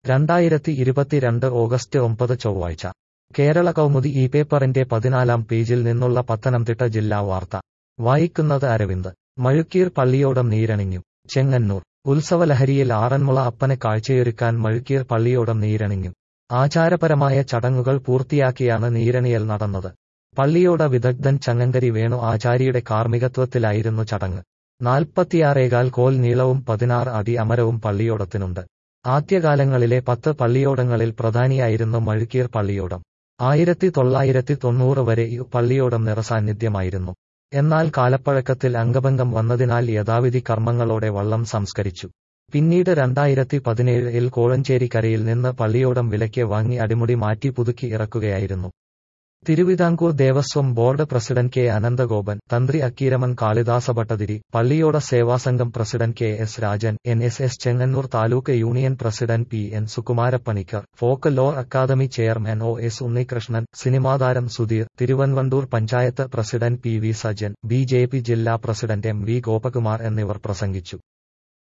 രണ്ടായിരത്തി ഇരുപത്തിരണ്ട് ഓഗസ്റ്റ് ഒമ്പത് ചൊവ്വാഴ്ച കേരള കൗമുദി ഈ പേപ്പറിന്റെ പതിനാലാം പേജിൽ നിന്നുള്ള പത്തനംതിട്ട ജില്ലാ വാർത്ത വായിക്കുന്നത് അരവിന്ദ് മഴുക്കീർ പള്ളിയോടം നീരണിഞ്ഞു ചെങ്ങന്നൂർ ഉത്സവലഹരിയിൽ ആറന്മുള അപ്പന് കാഴ്ചയൊരുക്കാൻ മഴുക്കീർ പള്ളിയോടം നീരണിഞ്ഞു ആചാരപരമായ ചടങ്ങുകൾ പൂർത്തിയാക്കിയാണ് നീരണിയൽ നടന്നത് പള്ളിയോട വിദഗ്ധൻ ചങ്ങങ്കരി വേണു ആചാര്യയുടെ കാർമ്മികത്വത്തിലായിരുന്നു ചടങ്ങ് നാൽപ്പത്തിയാറേകാൽ കോൽ നീളവും പതിനാറ് അടി അമരവും പള്ളിയോടത്തിനുണ്ട് ആദ്യകാലങ്ങളിലെ പത്ത് പള്ളിയോടങ്ങളിൽ പ്രധാനിയായിരുന്നു മഴുക്കീർ പള്ളിയോടം ആയിരത്തി തൊള്ളായിരത്തി തൊണ്ണൂറ് വരെ ഈ പള്ളിയോടം നിറസാന്നിധ്യമായിരുന്നു എന്നാൽ കാലപ്പഴക്കത്തിൽ അംഗഭംഗം വന്നതിനാൽ യഥാവിധി കർമ്മങ്ങളോടെ വള്ളം സംസ്കരിച്ചു പിന്നീട് രണ്ടായിരത്തി പതിനേഴിൽ കോഴഞ്ചേരി കരയിൽ നിന്ന് പള്ളിയോടം വിലയ്ക്ക് വാങ്ങി അടിമുടി മാറ്റി പുതുക്കി ഇറക്കുകയായിരുന്നു Thiruvithamkoor Devaswom board president K Ananthagopan തന്ത്രി അക്കീരമൻ കാളിദാസ ഭട്ടതിരി പള്ളിയോട സേവാസംഘം president K S Rajan N S S Chengannur taluk union president P N Sukumarappanicker folklore academy chairman O S Unnikrishnan സിനിമാതാരം Sudheer Thiruvanvandoor panchayat president P V Sajan B J P ജില്ലാ പ്രസിഡന്റ് എം വി ഗോപകുമാർ എന്നിവർ പ്രസംഗിച്ചു